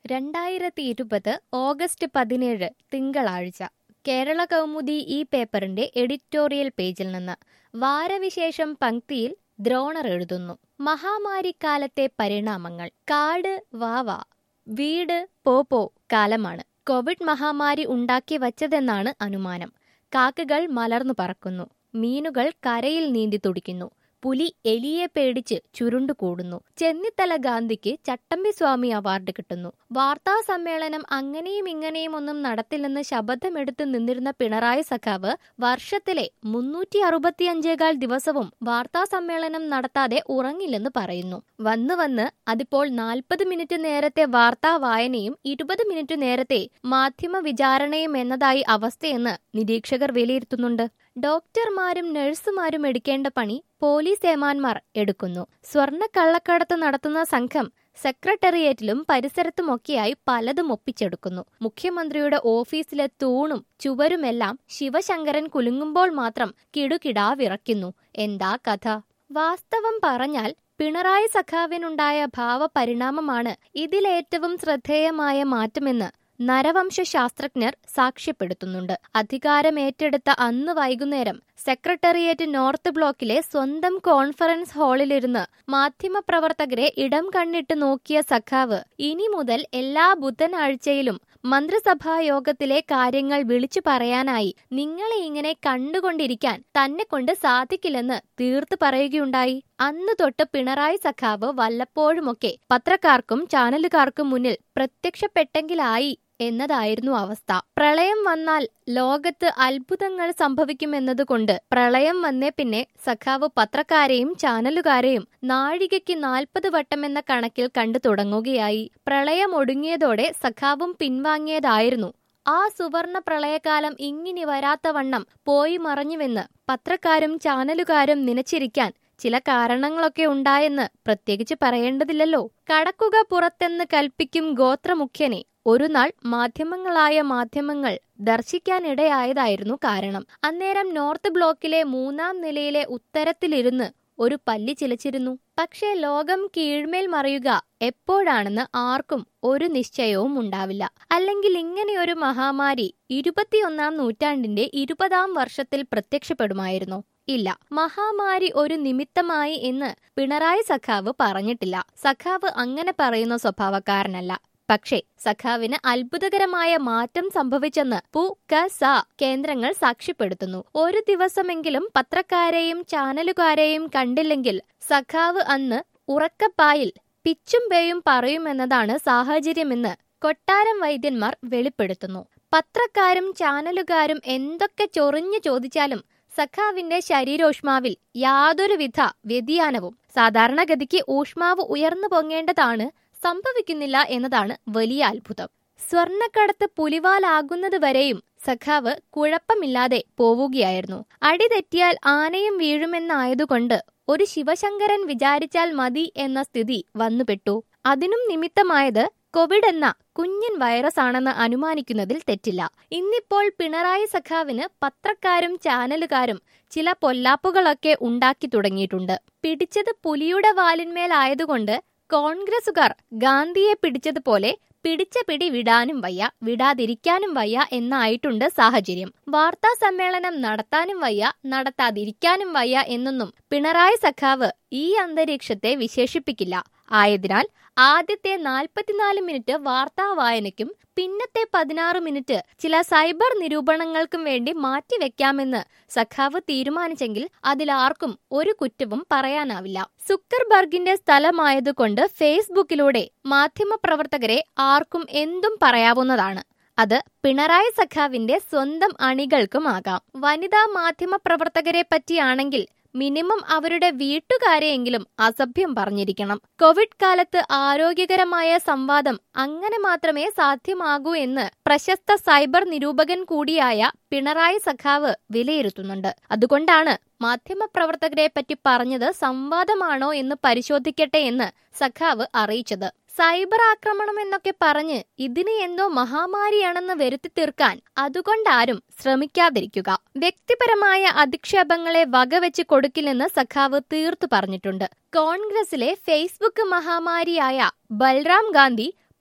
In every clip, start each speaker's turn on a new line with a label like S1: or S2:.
S1: രണ്ടായിരത്തി ഇരുപത് ഓഗസ്റ്റ് പതിനേഴ് തിങ്കളാഴ്ച കേരള കൗമുദി ഈ പേപ്പറിന്റെ എഡിറ്റോറിയൽ പേജിൽ നിന്ന് വാരവിശേഷം പങ്ക്തിയിൽ ദ്രോണർ എഴുതുന്നു മഹാമാരിക്കാലത്തെ പരിണാമങ്ങൾ കാട് വാവ വീട് പോ പോ കാലമാണ് കോവിഡ് മഹാമാരി ഉണ്ടാക്കി വച്ചതെന്നാണ് അനുമാനം കാക്കകൾ മലർന്നു പറക്കുന്നു മീനുകൾ കരയിൽ നീന്തി തുടിക്കുന്നു പുലി എലിയെ പേടിച്ച് ചുരുണ്ടുകൂടുന്നു ചെന്നിത്തല ഗാന്ധിക്ക് ചട്ടമ്പി സ്വാമി അവാർഡ് കിട്ടുന്നു വാർത്താ സമ്മേളനം അങ്ങനെയും ഇങ്ങനെയും ഒന്നും നടത്തില്ലെന്ന് ശപഥമെടുത്ത് നിന്നിരുന്ന പിണറായി സഖാവ് വർഷത്തിലെ മുന്നൂറ്റി അറുപത്തിയഞ്ചേകാൽ ദിവസവും വാർത്താ സമ്മേളനം നടത്താതെ ഉറങ്ങില്ലെന്ന് പറയുന്നു വന്ന് വന്ന് അതിപ്പോൾ നാൽപ്പത് മിനിറ്റ് നേരത്തെ വാർത്താ വായനയും ഇരുപത് മിനിറ്റ് നേരത്തെ മാധ്യമ വിചാരണയും എന്നതായി അവസ്ഥയെന്ന് നിരീക്ഷകർ വിലയിരുത്തുന്നുണ്ട് ഡോക്ടർമാരും നഴ്സുമാരും എടുക്കേണ്ട പണി പോലീസ് ഏമാന്മാർ എടുക്കുന്നു സ്വർണ്ണ കള്ളക്കടത്ത് നടത്തുന്ന സംഘം സെക്രട്ടേറിയറ്റിലും പരിസരത്തുമൊക്കെയായി പലതും ഒപ്പിച്ചെടുക്കുന്നു മുഖ്യമന്ത്രിയുടെ ഓഫീസിലെ തൂണും ചുവരുമെല്ലാം ശിവശങ്കരൻ കുലുങ്ങുമ്പോൾ മാത്രം കിടുകിടാ വിറയ്ക്കുന്നു എന്താ കഥ വാസ്തവം പറഞ്ഞാൽ പിണറായി സഖാവിനുണ്ടായ ഭാവപരിണാമമാണ് ഇതിലേറ്റവും ശ്രദ്ധേയമായ മാറ്റമെന്ന് നരവംശ ശാസ്ത്രജ്ഞർ സാക്ഷ്യപ്പെടുത്തുന്നുണ്ട് അധികാരമേറ്റെടുത്ത അന്ന് വൈകുന്നേരം സെക്രട്ടേറിയറ്റ് നോർത്ത് ബ്ലോക്കിലെ സ്വന്തം കോൺഫറൻസ് ഹാളിലിരുന്ന് മാധ്യമപ്രവർത്തകരെ ഇടം കണ്ണിട്ട് നോക്കിയ സഖാവ് ഇനി മുതൽ എല്ലാ ബുധനാഴ്ചയിലും മന്ത്രിസഭാ യോഗത്തിലെ കാര്യങ്ങൾ വിളിച്ചു പറയാനായി നിങ്ങളെ ഇങ്ങനെ കണ്ടുകൊണ്ടിരിക്കാൻ തന്നെ കൊണ്ട് സാധിക്കില്ലെന്ന് തീർത്തു പറയുകയുണ്ടായി അന്ന് തൊട്ട് പിണറായി സഖാവ് വല്ലപ്പോഴുമൊക്കെ പത്രക്കാർക്കും ചാനലുകാർക്കും മുന്നിൽ പ്രത്യക്ഷപ്പെട്ടെങ്കിലായി എന്നതായിരുന്നു അവസ്ഥ പ്രളയം വന്നാൽ ലോകത്ത് അത്ഭുതങ്ങൾ സംഭവിക്കുമെന്നതുകൊണ്ട് പ്രളയം വന്നേ പിന്നെ സഖാവ് പത്രക്കാരെയും ചാനലുകാരെയും നാഴികയ്ക്ക് നാൽപ്പത് വട്ടം എന്ന കണക്കിൽ കണ്ടു തുടങ്ങുകയായി പ്രളയം ഒടുങ്ങിയതോടെ സഖാവും പിൻവാങ്ങിയതായിരുന്നു ആ സുവർണ പ്രളയകാലം ഇങ്ങിനി വരാത്തവണ്ണം പോയി മറഞ്ഞുവെന്ന് പത്രക്കാരും ചാനലുകാരും നനച്ചിരിക്കാൻ ചില കാരണങ്ങളൊക്കെ ഉണ്ടായെന്ന് പ്രത്യേകിച്ച് പറയേണ്ടതില്ലല്ലോ കടക്കുക പുറത്തെന്ന് കൽപ്പിക്കും ഗോത്രമുഖ്യനെ ഒരു നാൾ മാധ്യമങ്ങളായ മാധ്യമങ്ങൾ ദർശിക്കാനിടയായതായിരുന്നു കാരണം അന്നേരം നോർത്ത് ബ്ലോക്കിലെ മൂന്നാം നിലയിലെ ഉത്തരത്തിലിരുന്ന് ഒരു പല്ലി ചിലച്ചിരുന്നു പക്ഷേ ലോകം കീഴ്മേൽ മറിയുക എപ്പോഴാണെന്ന് ആർക്കും ഒരു നിശ്ചയവും ഉണ്ടാവില്ല അല്ലെങ്കിൽ ഇങ്ങനെയൊരു മഹാമാരി ഇരുപത്തിയൊന്നാം നൂറ്റാണ്ടിന്റെ ഇരുപതാം വർഷത്തിൽ പ്രത്യക്ഷപ്പെടുമായിരുന്നു ഇല്ല മഹാമാരി ഒരു നിമിത്തമായി എന്ന് പിണറായി സഖാവ് പറഞ്ഞിട്ടില്ല സഖാവ് അങ്ങനെ പറയുന്ന സ്വഭാവക്കാരനല്ല പക്ഷേ സഖാവിന് അത്ഭുതകരമായ മാറ്റം സംഭവിച്ചെന്ന് പു ക സ കേന്ദ്രങ്ങൾ സാക്ഷ്യപ്പെടുത്തുന്നു ഒരു ദിവസമെങ്കിലും പത്രക്കാരെയും ചാനലുകാരെയും കണ്ടില്ലെങ്കിൽ സഖാവ് അന്ന് ഉറക്കപ്പായിൽ പിച്ചും പേയും പറയുമെന്നതാണ് സാഹചര്യമെന്ന് കൊട്ടാരം വൈദ്യന്മാർ വെളിപ്പെടുത്തുന്നു പത്രക്കാരും ചാനലുകാരും എന്തൊക്കെ ചൊറിഞ്ഞു ചോദിച്ചാലും സഖാവിന്റെ ശരീരോഷ്മാവിൽ യാതൊരുവിധ വ്യതിയാനവും സാധാരണഗതിക്ക് ഊഷ്മാവ് ഉയർന്നു പൊങ്ങേണ്ടതാണ് സംഭവിക്കുന്നില്ല എന്നതാണ് വലിയ അത്ഭുതം സ്വർണക്കടത്ത് പുലിവാലാകുന്നത് വരെയും സഖാവ് കുഴപ്പമില്ലാതെ പോവുകയായിരുന്നു അടിതെറ്റിയാൽ ആനയും വീഴുമെന്നായതുകൊണ്ട് ഒരു ശിവശങ്കരൻ വിചാരിച്ചാൽ മതി എന്ന സ്ഥിതി വന്നുപെട്ടു അതിനും നിമിത്തമായത് കോവിഡ് എന്ന കുഞ്ഞൻ വൈറസ് ആണെന്ന് അനുമാനിക്കുന്നതിൽ തെറ്റില്ല ഇന്നിപ്പോൾ പിണറായി സഖാവിന് പത്രക്കാരും ചാനലുകാരും ചില പൊല്ലാപ്പുകളൊക്കെ ഉണ്ടാക്കി തുടങ്ങിയിട്ടുണ്ട് പിടിച്ചത് പുലിയുടെ വാലിന്മേലായതുകൊണ്ട് കോൺഗ്രസുകാർ ഗാന്ധിയെ പിടിച്ചതുപോലെ പിടിച്ച പിടി വിടാനും വയ്യ വിടാതിരിക്കാനും വയ്യ എന്നായിട്ടുണ്ട് സാഹചര്യം വാർത്താ സമ്മേളനം നടത്താനും വയ്യ നടത്താതിരിക്കാനും വയ്യ എന്നൊന്നും പിണറായി സഖാവ് ഈ അന്തരീക്ഷത്തെ വിശേഷിപ്പിക്കില്ല ആയതിനാൽ ആദ്യത്തെ നാൽപ്പത്തിനാല് മിനിറ്റ് വാർത്താ വായനയ്ക്കും പിന്നത്തെ പതിനാറ് മിനിറ്റ് ചില സൈബർ നിരൂപണങ്ങൾക്കും വേണ്ടി മാറ്റിവെക്കാമെന്ന് സഖാവ് തീരുമാനിച്ചെങ്കിൽ അതിലാർക്കും ഒരു കുറ്റവും പറയാനാവില്ല സുക്കർബർഗിന്റെ സ്ഥലമായതുകൊണ്ട് ഫേസ്ബുക്കിലൂടെ മാധ്യമപ്രവർത്തകരെ ആർക്കും എന്തും പറയാവുന്നതാണ് അത് പിണറായി സഖാവിന്റെ സ്വന്തം അണികൾക്കുമാകാം വനിതാ മാധ്യമ പ്രവർത്തകരെ പറ്റിയാണെങ്കിൽ മിനിമം അവരുടെ വീട്ടുകാരെയെങ്കിലും അസഭ്യം പറഞ്ഞിരിക്കണം കോവിഡ് കാലത്ത് ആരോഗ്യകരമായ സംവാദം അങ്ങനെ മാത്രമേ സാധ്യമാകൂ എന്ന് പ്രശസ്ത സൈബർ നിരൂപകൻ കൂടിയായ പിണറായി സഖാവ് വിലയിരുത്തുന്നുണ്ട് അതുകൊണ്ടാണ് മാധ്യമപ്രവർത്തകരെ പറ്റി പറഞ്ഞത് സംവാദമാണോ എന്ന് പരിശോധിക്കട്ടെ എന്ന് സഖാവ് അറിയിച്ചത് സൈബർ ആക്രമണം എന്നൊക്കെ പറഞ്ഞ് ഇതിന് എന്തോ മഹാമാരിയാണെന്ന് വരുത്തി തീർക്കാൻ അതുകൊണ്ടാരും ശ്രമിക്കാതിരിക്കുക വ്യക്തിപരമായ അധിക്ഷേപങ്ങളെ വകവെച്ച് കൊടുക്കില്ലെന്ന് സഖാവ് തീർത്തു പറഞ്ഞിട്ടുണ്ട് കോൺഗ്രസിലെ ഫേസ്ബുക്ക് മഹാമാരിയായ ബൽറാം ഗാന്ധി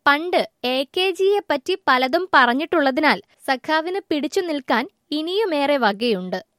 S1: പണ്ട് എ കെ ജിയെ പറ്റി പലതും പറഞ്ഞിട്ടുള്ളതിനാൽ സഖാവിന് പിടിച്ചു നിൽക്കാൻ ഇനിയുമേറെ വകയുണ്ട്